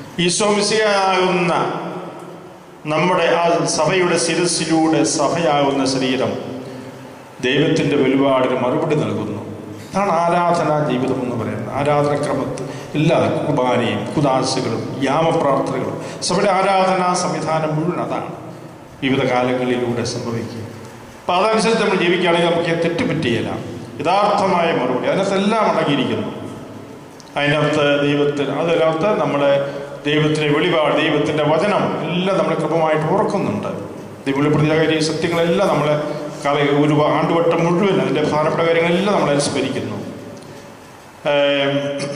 ഈശോമിശിയാകുന്ന നമ്മുടെ ആ സഭയുടെ ശിരസിലൂടെ സഭയാകുന്ന ശരീരം ദൈവത്തിൻ്റെ വെളിപാടിന് മറുപടി നൽകുന്നു അതാണ് ആരാധനാ ജീവിതം എന്ന് പറയുന്നത് ആരാധനക്രമത്തിൽ എല്ലാ കുർബാനയും കുദാശകളും യാമപ്രാർത്ഥനകളും സഭയുടെ ആരാധനാ സംവിധാനം മുഴുവൻ അതാണ് വിവിധ കാലങ്ങളിലൂടെ സംഭവിക്കുക അപ്പം അതനുസരിച്ച് നമ്മൾ ജീവിക്കുകയാണെങ്കിൽ നമുക്ക് തെറ്റ് പറ്റിയില്ല യഥാർത്ഥമായ മറുപടി അതിനകത്തെല്ലാം അടങ്ങിയിരിക്കുന്നു അതിനകത്ത് ദൈവത്തിന് അതിനകത്ത് നമ്മുടെ ദൈവത്തിൻ്റെ വെളിപാട് ദൈവത്തിൻ്റെ വചനം എല്ലാം നമ്മൾ കൃപമായിട്ട് ഓർക്കുന്നുണ്ട് ഈ വെളിപ്പെടുത്തിയ ഈ സത്യങ്ങളെല്ലാം നമ്മളെ കല ഒരു ആണ്ടുവട്ടം മുഴുവൻ അതിൻ്റെ പ്രധാനപ്പെട്ട കാര്യങ്ങളെല്ലാം നമ്മൾ അനുസ്മരിക്കുന്നു ഏം,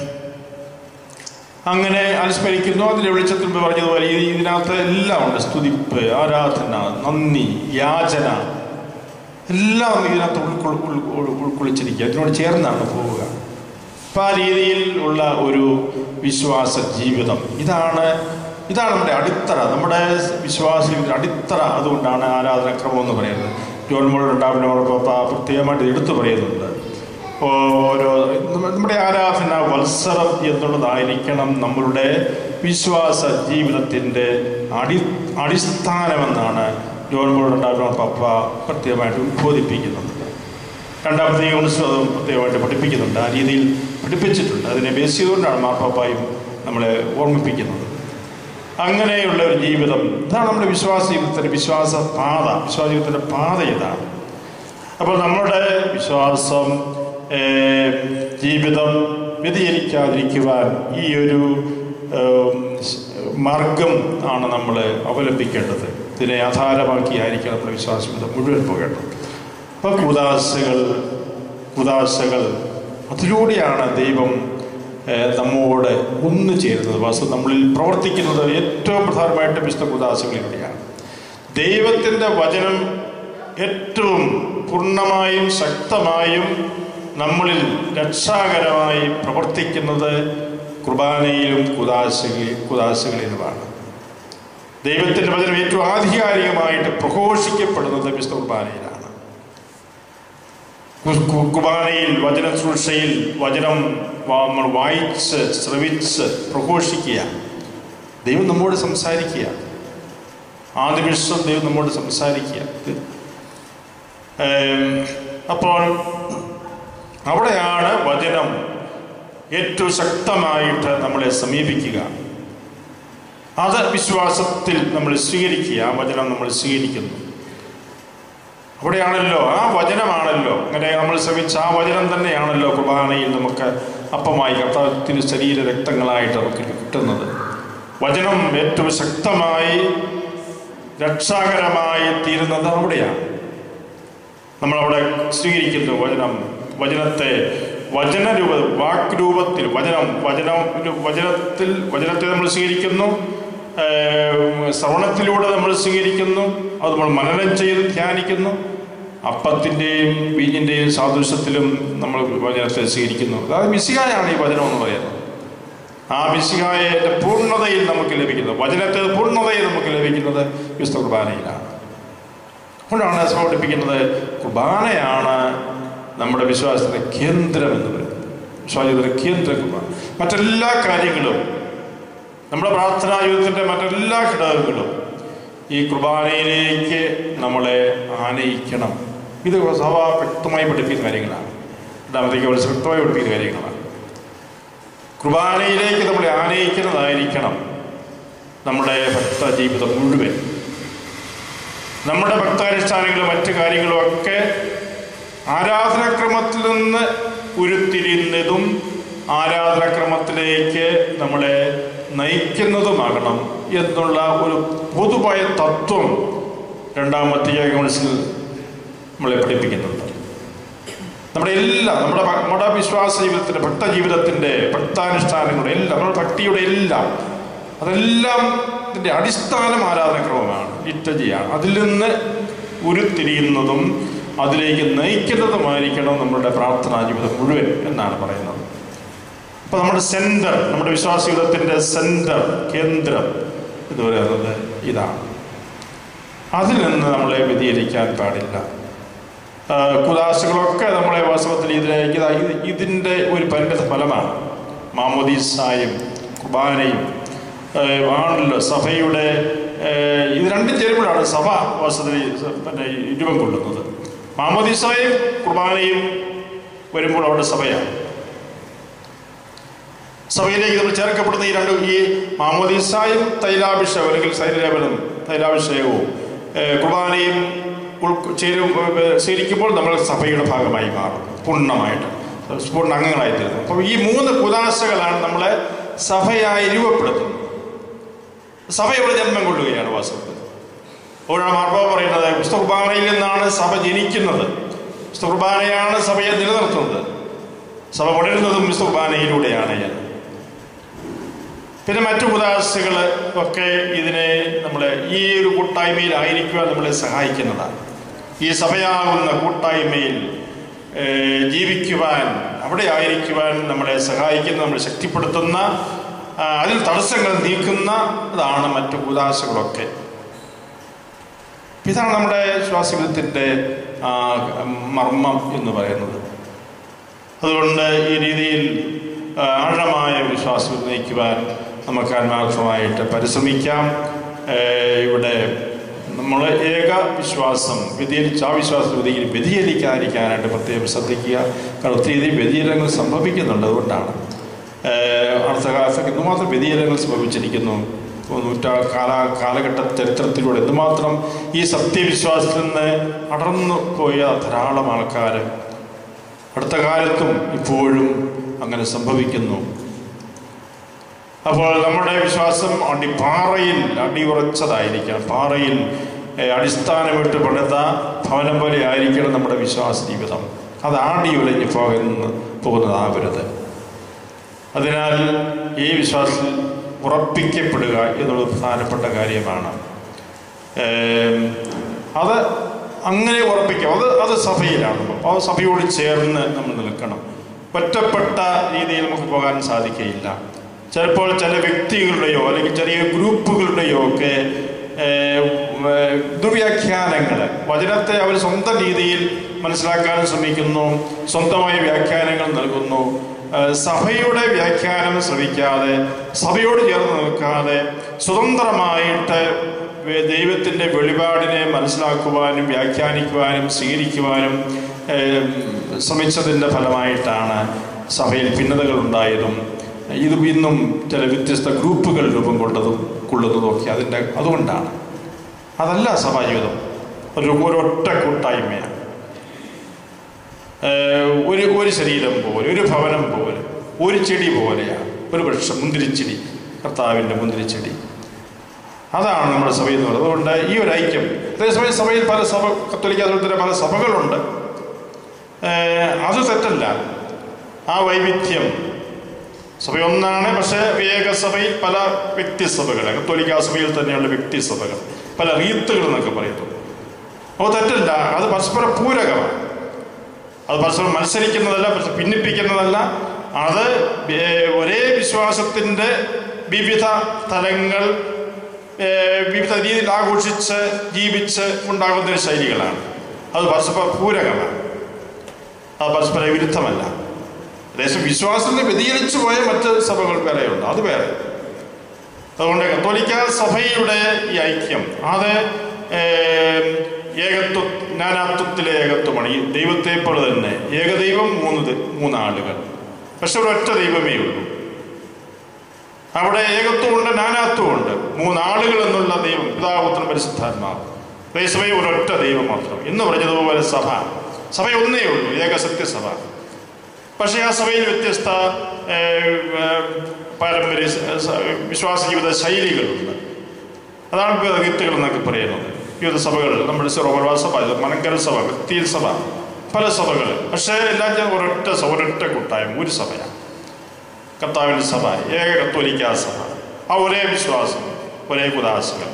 അങ്ങനെ അനുസ്മരിക്കുന്നു അതിൻ്റെ വെളിച്ചത്തിൽ മുമ്പ് പറഞ്ഞതുപോലെ ഈ ഇതിനകത്ത് എല്ലാം ഉണ്ട് സ്തുതിപ്പ് ആരാധന നന്ദി യാചന എല്ലാം ഇതിനകത്ത് ഉൾക്കൊ- ഉൾ- ഉൾ- ഉൾക്കൊള്ളിച്ചിരിക്കുക അതിനോട് ചേർന്നാണ് പോവുക അപ്പം ആ രീതിയിൽ ഉള്ള ഒരു വിശ്വാസ ജീവിതം ഇതാണ് ഇതാണ് നമ്മുടെ അടിത്തറ നമ്മുടെ വിശ്വാസ ജീവിതത്തിന്റെ അടിത്തറ അതുകൊണ്ടാണ് ആരാധനക്രമം എന്ന് പറയുന്നത് ജോൺ മോൾ രണ്ടാമനോടൊപ്പം പ്രത്യേകമായിട്ട് എടുത്തു പറയുന്നുണ്ട് ഓരോ നമ്മുടെ ആരാധന വത്സരം എന്നുള്ളതായിരിക്കണം നമ്മളുടെ വിശ്വാസ ജീവിതത്തിൻ്റെ അടി അടിസ്ഥാനമെന്നാണ് ജോൺ മോൾ രണ്ടാമനോട് പപ്പ പ്രത്യേകമായിട്ട് ഉദ്ബോധിപ്പിക്കുന്നത് രണ്ടാമത്തെ യൂണിസും അതും പ്രത്യേകമായിട്ട് പഠിപ്പിക്കുന്നുണ്ട് ആ രീതിയിൽ പഠിപ്പിച്ചിട്ടുണ്ട് അതിനെ ബേസ് ചെയ്തുകൊണ്ടാണ് മാർപ്പാപ്പായും നമ്മളെ ഓർമ്മിപ്പിക്കുന്നത് അങ്ങനെയുള്ള ഒരു ജീവിതം ഇതാണ് നമ്മുടെ വിശ്വാസ ജീവിതത്തിൻ്റെ വിശ്വാസ പാത വിശ്വാസ ജീവിതത്തിൻ്റെ പാത ഇതാണ് അപ്പോൾ നമ്മുടെ വിശ്വാസം ഏർ, ജീവിതം വ്യതിചരിക്കാതിരിക്കുവാൻ ഈ ഒരു ഏം, സ്- മാർഗം ആണ് നമ്മൾ അവലംബിക്കേണ്ടത് ഇതിനെ ആധാരമാക്കിയായിരിക്കണം നമ്മുടെ വിശ്വാസ ജീവിതം മുഴുവൻ പോകേണ്ടത് അപ്പോൾ കുദാശകൾ കുദാശകൾ അതിലൂടെയാണ് ദൈവം ഏഹ്, നമ്മോട് ഒന്നു ചേരുന്നത് വാസ്തു നമ്മളിൽ പ്രവർത്തിക്കുന്നത് ഏറ്റവും പ്രധാനമായിട്ട് വിശുദ്ധ കുദാശകളിലൂടെയാണ് ദൈവത്തിൻ്റെ വചനം ഏറ്റവും പൂർണ്ണമായും ശക്തമായും നമ്മളിൽ രക്ഷാകരമായി പ്രവർത്തിക്കുന്നത് കുർബാനയിലും കുദാശകളിൽ കുദാശകളിലുമാണ് ദൈവത്തിൻ്റെ വചനം ഏറ്റവും ആധികാരികമായിട്ട് പ്രഘോഷിക്കപ്പെടുന്നത് വിശുദ്ധ കുർബാനയിലാണ് കു- കു- കുർബാനയിൽ വചന ശുശ്രൂഷയിൽ വചനം വാ- നമ്മൾ വായിച്ച് ശ്രവിച്ച് പ്രഘോഷിക്കുക ദൈവം നമ്മോട് സംസാരിക്കുക ആ നിമിഷം ദൈവം നമ്മോട് സംസാരിക്കുക ഏം, അപ്പോൾ അവിടെയാണ് വചനം ഏറ്റവും ശക്തമായിട്ട് നമ്മളെ സമീപിക്കുക അത് വിശ്വാസത്തിൽ നമ്മൾ സ്വീകരിക്കുക ആ വചനം നമ്മൾ സ്വീകരിക്കുന്നു അവിടെയാണല്ലോ ആ വചനമാണല്ലോ അങ്ങനെ നമ്മൾ ശ്രമിച്ച ആ വചനം തന്നെയാണല്ലോ കുർബാനയിൽ നമുക്ക് അപ്പമായി കർത്താവത്തിന് ശരീര രക്തങ്ങളായിട്ട് നമുക്ക് കിട്ടുന്നത് വചനം ഏറ്റവും ശക്തമായി രക്ഷാകരമായി തീരുന്നത് അവിടെയാണ് നമ്മളവിടെ സ്വീകരിക്കുന്നു വചനം വചനത്തെ വചനരൂപ വാക്രൂപത്തിൽ വചനം വചനം ഒരു വചനത്തിൽ വചനത്തെ നമ്മൾ സ്വീകരിക്കുന്നു ഏം, ശ്രവണത്തിലൂടെ നമ്മൾ സ്വീകരിക്കുന്നു അത് നമ്മൾ മനനം ചെയ്ത് ധ്യാനിക്കുന്നു അപ്പത്തിൻ്റെയും വീഞ്ഞിൻ്റെയും സാദൃശ്യത്തിലും നമ്മൾ വചനത്തെ സ്വീകരിക്കുന്നു അതായത് മിശികായാണ് ഈ വചനം എന്ന് പറയുന്നത് ആ മിശികായയുടെ പൂർണ്ണതയിൽ നമുക്ക് ലഭിക്കുന്നത് വചനത്തെ പൂർണ്ണതയിൽ നമുക്ക് ലഭിക്കുന്നത് വിശുദ്ധ കുർബാനയിലാണ് അതുകൊണ്ടാണ് സഭ പഠിപ്പിക്കുന്നത് കുർബാനയാണ് നമ്മുടെ വിശ്വാസത്തിന്റെ കേന്ദ്രം എന്ന് പറയുന്നത് വിശ്വാസത്തിന്റെ കേന്ദ്ര കുർബാന മറ്റെല്ലാ കാര്യങ്ങളും നമ്മുടെ പ്രാർത്ഥനാ ജീവിതത്തിന്റെ മറ്റെല്ലാ ഘടകങ്ങളും ഈ കുർബാനയിലേക്ക് നമ്മളെ ആനയിക്കണം ഇത് സഭ വ്യക്തമായി പഠിപ്പിക്കുന്ന കാര്യങ്ങളാണ് രണ്ടാമത്തേക്ക് വളരെ വ്യക്തമായി പഠിപ്പിക്കുന്ന കാര്യങ്ങളാണ് കുർബാനയിലേക്ക് നമ്മളെ ആനയിക്കുന്നതായിരിക്കണം നമ്മുടെ ഭക്ത ജീവിതം മുഴുവൻ നമ്മുടെ ഭക്താനുഷ്ഠാനങ്ങളും മറ്റു കാര്യങ്ങളും ഒക്കെ ആരാധനാക്രമത്തിൽ നിന്ന് ഉരുത്തിരിയുന്നതും ആരാധനാക്രമത്തിലേക്ക് നമ്മളെ നയിക്കുന്നതുമാകണം എന്നുള്ള ഒരു പൊതുവായ തത്വം രണ്ടാമത്തെ കൗൺസിൽ നമ്മളെ പഠിപ്പിക്കുന്നുണ്ട് നമ്മുടെ എല്ലാം നമ്മുടെ ഭ- നമ്മുടെ വിശ്വാസ ജീവിതത്തിൻ്റെ ഭക്ത ജീവിതത്തിൻ്റെ ഭക്താനുഷ്ഠാനങ്ങളുടെ എല്ലാം നമ്മുടെ ഭക്തിയുടെ എല്ലാം അതെല്ലാം ഇതിൻ്റെ അടിസ്ഥാനം ആരാധനക്രമമാണ് ലിറ്റജിയാണ് അതിൽ നിന്ന് ഉരുത്തിരിയുന്നതും അതിലേക്ക് നയിക്കുന്നതുമായിരിക്കണം നമ്മുടെ പ്രാർത്ഥനാ ജീവിതം മുഴുവൻ എന്നാണ് പറയുന്നത് അപ്പോൾ നമ്മുടെ സെൻറ്റർ നമ്മുടെ വിശ്വാസ ജീവിതത്തിൻ്റെ സെൻറ്റർ കേന്ദ്രം എന്ന് പറയുന്നത് ഇതാണ് അതിൽ നിന്ന് നമ്മളെ വ്യതിചലിക്കാൻ പാടില്ല ആ, കുദാശകളൊക്കെ നമ്മളെ വാസ്തവത്തിൽ ഇതിലേക്ക് ഇതാ ഇത് ഇതിൻ്റെ ഒരു പരിണിത ഫലമാണ് മാമോദീസായും കുർബാനയും ഏഹ്, ആണല്ലോ സഭയുടെ ഏഹ്, ഇത് രണ്ടും ചേരുമ്പോഴാണ് സഭ വസ്തുത പിന്നെ രൂപം കൊള്ളുന്നത് മാമോദിസായും കുർബാനയും വരുമ്പോൾ അവിടെ സഭയാണ് സഭയിലേക്ക് നമ്മൾ ചേർക്കപ്പെടുന്ന ഈ രണ്ട് ഈ മാമോദിസായും തൈലാഭിഷേകം അല്ലെങ്കിൽ സൈലലേപനം തൈലാഭിഷേകവും ഏഹ്, കുർബാനയും ഉൾ- ചേരും ഏഹ്, സ്വീകരിക്കുമ്പോൾ നമ്മൾ സഭയുടെ ഭാഗമായി മാറും പൂർണ്ണമായിട്ട് പൂർണ്ണ അംഗങ്ങളായി തീരുന്നു അപ്പോൾ ഈ മൂന്ന് കുദാശകളാണ് നമ്മളെ സഭയായി രൂപപ്പെടുത്തുന്നത് സഭ ഇവിടെ ജന്മം കൊള്ളുകയാണ് വാസ്തവത്തിൽ അപ്പോഴാണ് മാർപ്പാവ് പറയുന്നത് വിശുദ്ധ കുർബാനയിൽ നിന്നാണ് സഭ ജനിക്കുന്നത് വിശുദ്ധ കുർബാനയാണ് സഭയെ നിലനിർത്തുന്നത് സഭ വളരുന്നതും വിശുദ്ധ കുർബാനയിലൂടെയാണ് എന്ന് പിന്നെ മറ്റു ഉദാശകൾ ഒക്കെ ഇതിനെ നമ്മളെ ഈ ഒരു കൂട്ടായ്മയിൽ ആയിരിക്കുവാൻ നമ്മളെ സഹായിക്കുന്നതാണ് ഈ സഭയാകുന്ന കൂട്ടായ്മയിൽ ഏഹ്, ജീവിക്കുവാൻ അവിടെ ആയിരിക്കുവാൻ നമ്മളെ സഹായിക്കുന്ന നമ്മളെ ശക്തിപ്പെടുത്തുന്ന ആ, അതിൽ തടസ്സങ്ങൾ നീക്കുന്ന ഇതാണ് മറ്റു ഉദാശകളൊക്കെ ഇതാണ് നമ്മുടെ ശ്വാസവിധത്തിൻ്റെ മർമ്മം എന്ന് പറയുന്നത് അതുകൊണ്ട് ഈ രീതിയിൽ ആ, ആഴമായ വിശ്വാസം നയിക്കുവാൻ നമുക്ക് ആത്മാർത്ഥമായിട്ട് പരിശ്രമിക്കാം ഏ, ഇവിടെ നമ്മൾ ഏക വിശ്വാസം വ്യതിചലിച്ച് ആ വിശ്വാസത്തിൽ വ്യതിചലി വ്യതിചലിക്കാതിരിക്കാനായിട്ട് പ്രത്യേകം ശ്രദ്ധിക്കുക കാരണം ഒത്തിരി വ്യതിചലനങ്ങൾ സംഭവിക്കുന്നുണ്ട് അതുകൊണ്ടാണ് ഏഹ് അടുത്ത കാലത്തൊക്കെ എന്തുമാത്രം വ്യതിചലനങ്ങൾ സംഭവിച്ചിരിക്കുന്നു നൂറ്റാ കാല കാലഘട്ട ചരിത്രത്തിലൂടെ എന്തുമാത്രം ഈ സത്യവിശ്വാസത്തിൽ നിന്ന് അടർന്നു പോയ ധാരാളം ആൾക്കാർ അടുത്ത കാലത്തും ഇപ്പോഴും അങ്ങനെ സംഭവിക്കുന്നു അപ്പോൾ നമ്മുടെ വിശ്വാസം അടി പാറയിൽ അടിയുറച്ചതായിരിക്കണം പാറയിൽ ഏഹ്, അടിസ്ഥാനമിട്ട് പണിത ഭവനം പോലെ ആയിരിക്കണം നമ്മുടെ വിശ്വാസ ജീവിതം അത് ആടി ഉലഞ്ഞു പോകുന്ന പോകുന്നതാവരുത് അതിനാൽ ഈ വിശ്വാസത്തിൽ ഉറപ്പിക്കപ്പെടുക എന്നുള്ളത് പ്രധാനപ്പെട്ട കാര്യമാണ് ഏം, അത് അങ്ങനെ ഉറപ്പിക്കാം അത് അത് സഭയിലാണ് അപ്പോൾ ആ സഭയോട് ചേർന്ന് നമ്മൾ നിൽക്കണം ഒറ്റപ്പെട്ട രീതിയിൽ നമുക്ക് പോകാൻ സാധിക്കുകയില്ല ചിലപ്പോൾ ചില വ്യക്തികളുടെയോ അല്ലെങ്കിൽ ചെറിയ ഗ്രൂപ്പുകളുടെയോ ഒക്കെ ഏഹ്, ഏഹ്, ദുർവ്യാഖ്യാനങ്ങൾ വചനത്തെ അവർ സ്വന്തം രീതിയിൽ മനസ്സിലാക്കാൻ ശ്രമിക്കുന്നു സ്വന്തമായ വ്യാഖ്യാനങ്ങൾ നൽകുന്നു ഏഹ്, സഭയുടെ വ്യാഖ്യാനം ശ്രവിക്കാതെ സഭയോട് ചേർന്ന് നിൽക്കാതെ സ്വതന്ത്രമായിട്ട് വേ- ദൈവത്തിൻ്റെ വെളിപാടിനെ മനസ്സിലാക്കുവാനും വ്യാഖ്യാനിക്കുവാനും സ്വീകരിക്കുവാനും ഏഹ്, ശ്രമിച്ചതിൻ്റെ ഫലമായിട്ടാണ് സഭയിൽ ഭിന്നതകൾ ഉണ്ടായതും ഇത് ഇന്നും ചില വ്യത്യസ്ത ഗ്രൂപ്പുകൾ രൂപം കൊണ്ടതും കൊള്ളുന്നതും ഒക്കെ അതിൻ്റെ അതുകൊണ്ടാണ് അതല്ല സഭാജീവിതം ഒരു ഒരൊറ്റ കൂട്ടായ്മയാണ് ഏഹ്, ഒരു ഒരു ശരീരം പോലെ ഒരു ഭവനം പോലെ ഒരു ചെടി പോലെയാണ് ഒരു വൃക്ഷം മുന്തിരിച്ചെടി കർത്താവിൻ്റെ മുന്തിരിച്ചെടി അതാണ് നമ്മുടെ സഭയിൽ എന്ന് പറയുന്നത് അതുകൊണ്ട് ഈ ഒരു ഐക്യം അതേസമയം സഭയിൽ പല സഭ കത്തോലിക്ക സഭത്തിലെ പല സഭകളുണ്ട് ഏഹ്, അത് തെറ്റല്ല ആ വൈവിധ്യം സഭ ഒന്നാണ് പക്ഷേ ഏകസഭയിൽ പല വ്യക്തിസഭകൾ കത്തോലിക്ക സഭയിൽ തന്നെയുള്ള വ്യക്തിസഭകൾ പല റീത്തുകൾ എന്നൊക്കെ പറയുന്നു അപ്പോൾ തെറ്റല്ല അത് പരസ്പര പൂരകമാണ് അത് പരസ്പരം മത്സരിക്കുന്നതല്ല പരസ്പരം ഭിന്നിപ്പിക്കുന്നതല്ല അത് ഏ- ഒരേ വിശ്വാസത്തിൻ്റെ വിവിധ തലങ്ങൾ ഏ, വിവിധ രീതിയിൽ ആഘോഷിച്ച് ജീവിച്ച് ഉണ്ടാകുന്ന ഒരു ശൈലികളാണ് അത് പരസ്പര പൂരകമാണ് അത് പരസ്പര വിരുദ്ധമല്ല അതേസമയം വിശ്വാസത്തിന് വ്യതിചലിച്ചു പോയ മറ്റ് സഭകൾ വേറെയുണ്ട് അത് വേറെ അതുകൊണ്ട് കത്തോലിക്ക സഭയുടെ ഈ ഐക്യം അത് ഏം, ഏകത്വ നാനാത്വത്തിലെ ഏകത്വമാണ് ഈ ദൈവത്തെ പോലെ തന്നെ ഏകദൈവം മൂന്ന് ദ- മൂന്നാളുകൾ പക്ഷെ ഒരൊറ്റ ദൈവമേ ഉള്ളൂ അവിടെ ഏകത്വമുണ്ട് നാനാത്വമുണ്ട് മൂന്നാളുകൾ എന്നുള്ള ദൈവം പിതാപുത്രൻ പരിശുദ്ധാത്മാവ് അതേസമയം ഒരൊറ്റ ദൈവം മാത്രം എന്ന് പറഞ്ഞതുപോലെ സഭ സഭ ഒന്നേ ഉള്ളൂ ഏക സത്യസഭ പക്ഷേ ആ സഭയിൽ വ്യത്യസ്ത ഏഹ്, ഏഹ്, പാരമ്പര്യ സ- സ- വിശ്വാസ ജീവിത ശൈലികളുണ്ട് അതാണ് വിവിധ ഗീത്തുകൾ എന്നൊക്കെ പറയുന്നത് വിവിധ സഭകൾ നമ്മുടെ സിറോമൽവാ സഭ ഇത് മലങ്കര സഭ വ്യക്തിയിൽ സഭ പല സഭകൾ പക്ഷേ എല്ലാം ഞാൻ ഒരൊറ്റ സഭ ഒരൊറ്റ കൂട്ടായ്മ ഒരു സഭയാണ് കർത്താവിൻ്റെ സഭ ഏക കത്തോലിക്ക സഭ ആ ഒരേ വിശ്വാസം ഒരേ കുദാശകൾ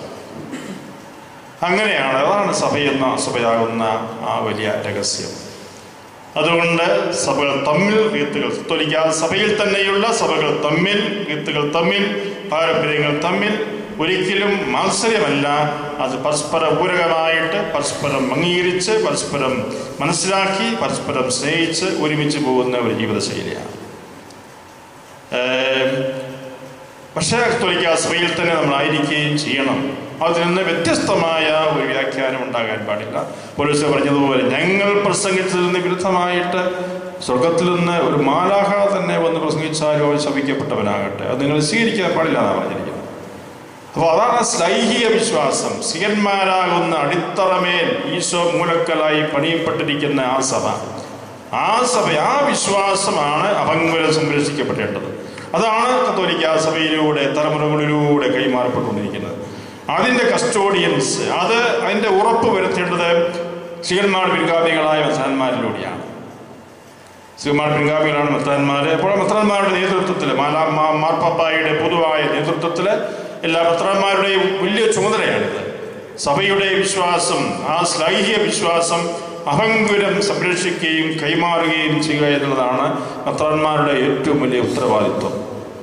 അങ്ങനെയാണ് അതാണ് സഭയെന്ന സഭയാകുന്ന ആ വലിയ രഹസ്യം അതുകൊണ്ട് സഭകൾ തമ്മിൽ റീത്തുകൾ കത്തോലിക്ക സഭയിൽ തന്നെയുള്ള സഭകൾ തമ്മിൽ റീത്തുകൾ തമ്മിൽ പാരമ്പര്യങ്ങൾ തമ്മിൽ ഒരിക്കലും മാത്സര്യമല്ല അത് പരസ്പര പൂരകമായിട്ട് പരസ്പരം അംഗീകരിച്ച് പരസ്പരം മനസ്സിലാക്കി പരസ്പരം സ്നേഹിച്ച് ഒരുമിച്ച് പോകുന്ന ഒരു ജീവിതശൈലിയാണ് ഏം, പക്ഷേ കത്തോലിക്ക സഭയിൽ തന്നെ നമ്മളായിരിക്കുകയും ചെയ്യണം അതിൽ നിന്ന് വ്യത്യസ്തമായ ഒരു വ്യാഖ്യാനം ഉണ്ടാകാൻ പാടില്ല പോലീസ് പറഞ്ഞതുപോലെ ഞങ്ങൾ പ്രസംഗിച്ചതിൽ നിന്ന് വിരുദ്ധമായിട്ട് സ്വർഗത്തിൽ നിന്ന് ഒരു മാലാഹ തന്നെ വന്ന് പ്രസംഗിച്ചാലോ അവൻ ശപിക്കപ്പെട്ടവനാകട്ടെ അത് നിങ്ങൾ സ്വീകരിക്കാൻ പാടില്ല എന്നാണ് പറഞ്ഞിരിക്കുന്നത് അപ്പോൾ അതാണ് ശ്ലൈഹിക വിശ്വാസം സിയന്മാരാകുന്ന അടിത്തറമേൽ ഈശോ മൂലക്കലായി പണിയപ്പെട്ടിരിക്കുന്ന ആ സഭ ആ സഭ ആ വിശ്വാസമാണ് അപങ്കുലം സംരക്ഷിക്കപ്പെടേണ്ടത് അതാണ് കത്തോലിക്ക സഭയിലൂടെ തലമുറകളിലൂടെ കൈമാറപ്പെട്ടുകൊണ്ടിരിക്കുന്നത് അതിൻ്റെ കസ്റ്റോഡിയൻസ് അത് അതിൻ്റെ ഉറപ്പ് വരുത്തേണ്ടത് ശ്രീകന്മാർ പിൻഗാമികളായ മെത്രാന്മാരിലൂടെയാണ് ശ്രീമാർ പിൻഗാമികളാണ് മെത്രാന്മാർ അപ്പോൾ മെത്രാന്മാരുടെ നേതൃത്വത്തിൽ മാലാ മാ- മാർപ്പാപ്പായുടെ പൊതുവായ നേതൃത്വത്തിൽ എല്ലാ മെത്രാന്മാരുടെയും വലിയ ചുമതലയാണിത് സഭയുടെ വിശ്വാസം ആ ശ്ലൈഹിക വിശ്വാസം അഹങ്കുരം സംരക്ഷിക്കുകയും കൈമാറുകയും ചെയ്യുക എന്നുള്ളതാണ് മെത്രാന്മാരുടെ ഏറ്റവും വലിയ ഉത്തരവാദിത്വം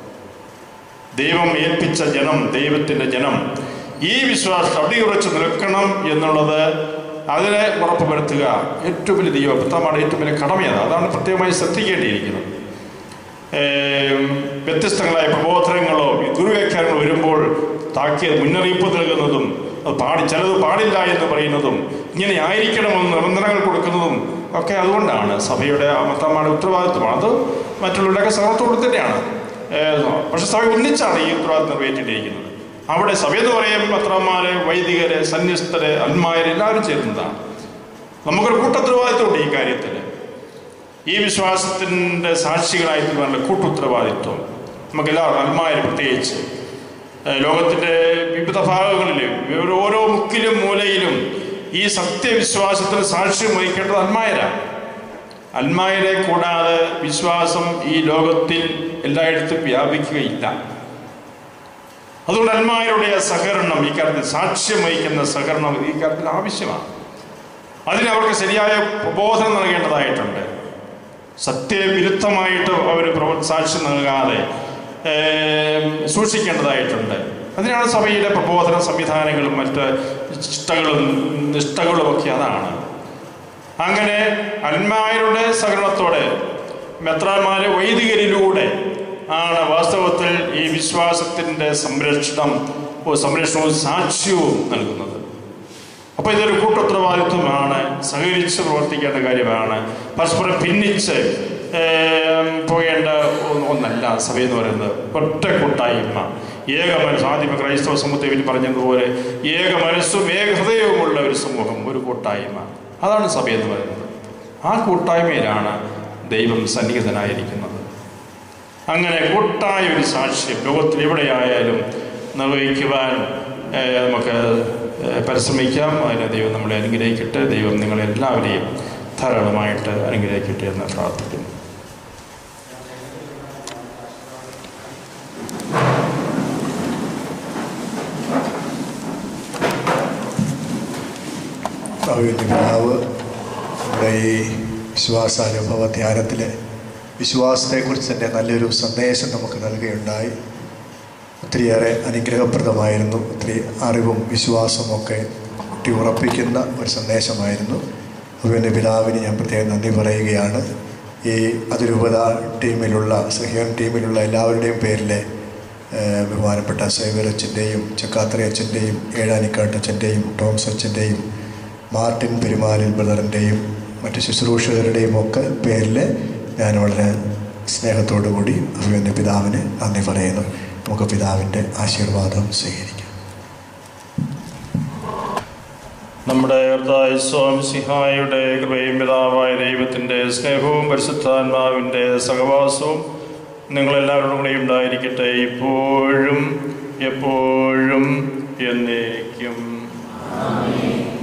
ദൈവം ഏൽപ്പിച്ച ജനം ദൈവത്തിൻ്റെ ജനം ഈ വിശ്വാസം അടിയുറച്ച് നിൽക്കണം എന്നുള്ളത് അതിനെ ഉറപ്പ് വരുത്തുക ഏറ്റവും വലിയ ദൈവം പത്താമാണ് ഏറ്റവും വലിയ കടമയാണ് അതാണ് പ്രത്യേകമായി ശ്രദ്ധിക്കേണ്ടിയിരിക്കുന്നത് ഏം, വ്യത്യസ്തങ്ങളായ പ്രബോധനങ്ങളോ ദുർവ്യാഖ്യാനങ്ങളോ വരുമ്പോൾ താക്കിയ മുന്നറിയിപ്പ് നൽകുന്നതും അത് പാടി ചിലത് പാടില്ല എന്ന് പറയുന്നതും ഇങ്ങനെ ആയിരിക്കണമെന്ന് നിബന്ധനകൾ കൊടുക്കുന്നതും ഒക്കെ അതുകൊണ്ടാണ് സഭയുടെ മത്തമാണ് ഉത്തരവാദിത്വമാണ് അത് മറ്റുള്ളവരുടെയൊക്കെ സഹത്തോട് തന്നെയാണ് ഏ, പക്ഷെ സഭ ഒന്നിച്ചാണ് ഈ ഉത്തരവാദിത്വം നിറവേറ്റിയിരിക്കുന്നത് അവിടെ സഭയെന്ന് പറയുമ്പോൾ പത്രന്മാര് വൈദികര് സന്യസ്തര് അന്മാര് എല്ലാവരും ചേരുന്നതാണ് നമുക്കൊരു കൂട്ടുത്തരവാദിത്വമുണ്ട് ഈ കാര്യത്തിൽ ഈ വിശ്വാസത്തിൻ്റെ സാക്ഷികളായി തീരുവാനുള്ള കൂട്ടുത്തരവാദിത്വം നമുക്കെല്ലാവരും അന്മാര് പ്രത്യേകിച്ച് ഏഹ് ലോകത്തിൻ്റെ വിവിധ ഭാഗങ്ങളിലും ഓരോ മുക്കിലും മൂലയിലും ഈ സത്യവിശ്വാസത്തിന് സാക്ഷ്യം വഹിക്കേണ്ടത് അന്മായരാണ് അന്മായരെ കൂടാതെ വിശ്വാസം ഈ ലോകത്തിൽ എല്ലായിടത്തും വ്യാപിക്കുകയില്ല അതുകൊണ്ട് അന്മാരുടെ സഹകരണം ഈ കാര്യത്തിൽ സാക്ഷ്യം വഹിക്കുന്ന സഹകരണം ഈ കാര്യത്തിൽ ആവശ്യമാണ് അതിന് അവർക്ക് ശരിയായ പ്രബോധനം നൽകേണ്ടതായിട്ടുണ്ട് സത്യവിരുദ്ധമായിട്ട് അവർ പ്രവ- സാക്ഷ്യം നൽകാതെ ഏം, സൂക്ഷിക്കേണ്ടതായിട്ടുണ്ട് അതിനാണ് സഭയിലെ പ്രബോധന സംവിധാനങ്ങളും മറ്റ് ഇഷ്ടകളും നിഷ്ഠകളും ഒക്കെ അതാണ് അങ്ങനെ അന്മാരുടെ സഹകരണത്തോടെ മെത്രാന്മാരെ വൈദികരിലൂടെ ആണ് വാസ്തവത്തിൽ ഈ വിശ്വാസത്തിൻ്റെ സംരക്ഷണം ഓ, സംരക്ഷണവും സാക്ഷ്യവും നൽകുന്നത് അപ്പോൾ ഇതൊരു കൂട്ടുത്തരവാദിത്വമാണ് സഹകരിച്ച് പ്രവർത്തിക്കേണ്ട കാര്യമാണ് പരസ്പരം ഭിന്നിച്ച് ഏം, പോകേണ്ട ഒ- ഒന്നല്ല സഭ എന്ന് പറയുന്നത് ഒറ്റ കൂട്ടായ്മ ഏക മനസ്സ് ആദ്യമ ക്രൈസ്തവ സമൂഹത്തിൽ പറഞ്ഞതുപോലെ ഏക മനസ്സും ഏക ഹൃദയവുമുള്ള ഒരു സമൂഹം ഒരു കൂട്ടായ്മ അതാണ് സഭ എന്ന് പറയുന്നത് ആ കൂട്ടായ്മയിലാണ് ദൈവം സന്നിഹിതനായിരിക്കുന്നത് അങ്ങനെ കൂട്ടായ ഒരു സാക്ഷ്യം ലോകത്തിൽ എവിടെയായാലും നിർവഹിക്കുവാൻ ഏഹ്, നമുക്ക് ഏഹ്, പരിശ്രമിക്കാം അതിന് ദൈവം നമ്മളെ അനുഗ്രഹിക്കട്ടെ ദൈവം നിങ്ങളെല്ലാവരെയും ധാരാളമായിട്ട് അനുഗ്രഹിക്കട്ടെ എന്ന് പ്രാർത്ഥിക്കുന്നു ഭാവിയിൽ പിതാവ് നമ്മുടെ ഈ വിശ്വാസാനുഭവ ധ്യാനത്തിൽ വിശ്വാസത്തെക്കുറിച്ച് തന്നെ നല്ലൊരു സന്ദേശം നമുക്ക് നൽകുകയുണ്ടായി ഒത്തിരിയേറെ അനുഗ്രഹപ്രദമായിരുന്നു ഒത്തിരി അറിവും വിശ്വാസവും ഒക്കെ കുട്ടി ഉറപ്പിക്കുന്ന ഒരു സന്ദേശമായിരുന്നു അതുപോലെ പിതാവിന് ഞാൻ പ്രത്യേകം നന്ദി പറയുകയാണ് ഈ അതിരൂപത ടീമിലുള്ള സഹ്യം ടീമിലുള്ള എല്ലാവരുടെയും പേരിൽ ഏഹ്, ബഹുമാനപ്പെട്ട സേവർ അച്ഛൻ്റെയും ചക്കാത്തറി അച്ഛൻ്റെയും ഏഴാനിക്കാട്ട് അച്ഛൻ്റെയും ടോംസ് അച്ഛൻ്റെയും മാർട്ടിൻ പെരുമാലിൽ ബ്രദറിൻ്റെയും മറ്റ് ശുശ്രൂഷകരുടെയും ഒക്കെ പേരിൽ ഞാൻ വളരെ സ്നേഹത്തോടു കൂടി അഭിമന്യ പിതാവിന് നന്ദി പറയുന്നു നമുക്ക് പിതാവിൻ്റെ ആശീർവാദം സ്വീകരിക്കാം നമ്മുടെ കർത്തായ സ്വാമി സിഹായുടെ കൃപയും പിതാവായ ദൈവത്തിൻ്റെ സ്നേഹവും പരിശുദ്ധാത്മാവിൻ്റെ സഹവാസവും നിങ്ങളെല്ലാവരുടെ കൂടെ ഉണ്ടായിരിക്കട്ടെ ഇപ്പോഴും എപ്പോഴും എന്നേക്കും